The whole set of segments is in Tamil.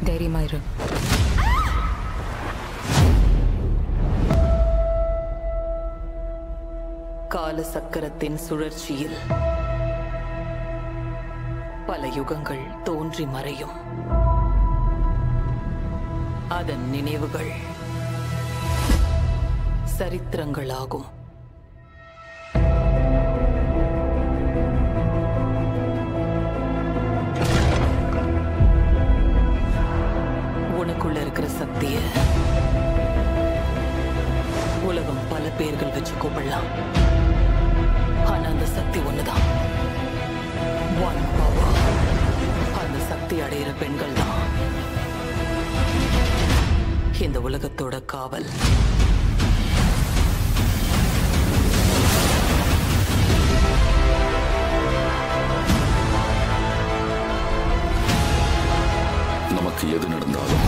தைரியமா இரு கால சக்கரத்தின் சுழற்சியில் பல யுகங்கள் தோன்றி மறையும் அதன் நினைவுகள் சரித்திரங்களாகும் உனக்குள்ள இருக்கிற சக்திய உலகம் பல பேர்கள் வச்சு கூப்பிடலாம் ஆனா அந்த சக்தி ஒண்ணுதான் ஒன் பவர் அந்த சக்தி அடையிற பெண்கள் தான் இந்த உலகத்தோட காவல் நமக்கு எது நடந்தாலும்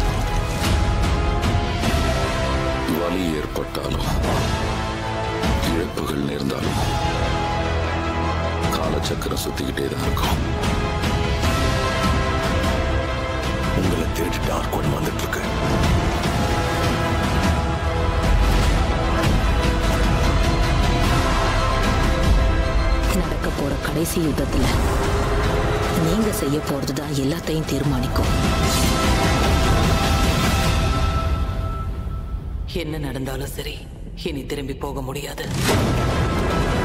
வலி ஏற்பட்டாலும் இழப்புகள் நேர்ந்தாலும் காலச்சக்கரம் சுத்திக்கிட்டே தான் இருக்கும் உங்களை தேடி டார்க் ஒன் வந்துட்டு இருக்கு நடக்க போற கடைசி யுத்தத்துல நீங்க செய்ய போறதுதான் எல்லாத்தையும் தீர்மானிக்கும் என்ன நடந்தாலும் சரி இனி திரும்பி போக முடியாது